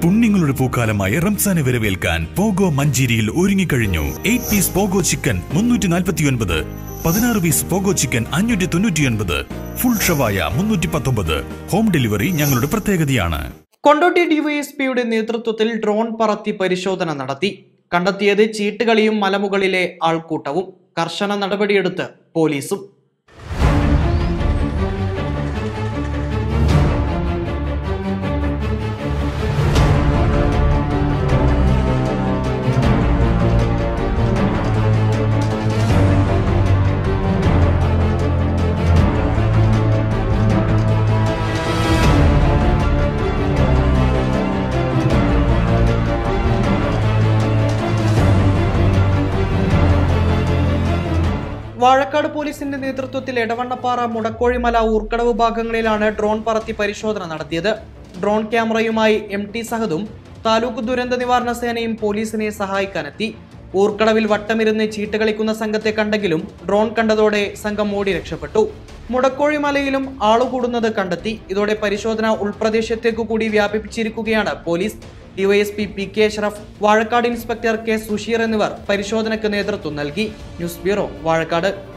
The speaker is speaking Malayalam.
പുണ്യങ്ങളുടെ പൂക്കാലമായ റംസാനെ വരവേൽക്കാൻ പോഗോ മഞ്ചേരിയിൽ ഒരുങ്ങിക്കഴിഞ്ഞു എയ്റ്റ് പീസ് പോഗോ ചിക്കൻ മുന്നൂറ്റി നാൽപ്പത്തിയൊൻപത് പതിനാറ് പീസ് പോഗോ ചിക്കൻ അഞ്ഞൂറ്റി തൊണ്ണൂറ്റിയൊൻപത് ഫുൾ ഷവായ മുന്നൂറ്റി പത്തൊമ്പത് ഹോം ഡെലിവറി ഞങ്ങളുടെ പ്രത്യേകതയാണ് കൊണ്ടോട്ടി ഡിവൈഎസ്പിയുടെ നേതൃത്വത്തിൽ ഡ്രോൺ പറത്തി പരിശോധന നടത്തി കണ്ടെത്തിയത് ചീട്ടുകളിയും മലമുകളിലെ ആൾക്കൂട്ടവും കർശന നടപടിയെടുത്ത് പോലീസും വാഴക്കാട് പോലീസിന്റെ നേതൃത്വത്തിൽ എടവണ്ണപ്പാറ മുടക്കോഴിമല ഊർക്കടവ് ഭാഗങ്ങളിലാണ് ഡ്രോൺ പറത്തി പരിശോധന നടത്തിയത് ഡ്രോൺ ക്യാമറയുമായി എം ടി സഹദും താലൂക്ക് ദുരന്ത നിവാരണ സേനയും പോലീസിനെ സഹായിക്കാനെത്തി ഊർക്കടവിൽ വട്ടമിരുന്ന് ചീട്ട് കളിക്കുന്ന സംഘത്തെ കണ്ടെങ്കിലും ഡ്രോൺ കണ്ടതോടെ സംഘം ഓടി രക്ഷപ്പെട്ടു മുടക്കോഴിമലയിലും ആളുകൂടുന്നത് കണ്ടെത്തി ഇതോടെ പരിശോധന ഉൾപ്രദേശത്തേക്കു കൂടി വ്യാപിപ്പിച്ചിരിക്കുകയാണ് police DYSP P K Ashraf Vazhakkad inspector K Susheer എന്നിവർ പരിശോധനയ്ക്ക് നേതൃത്വം നൽകി ന്യൂസ് ബ്യൂറോ വാഴക്കാട്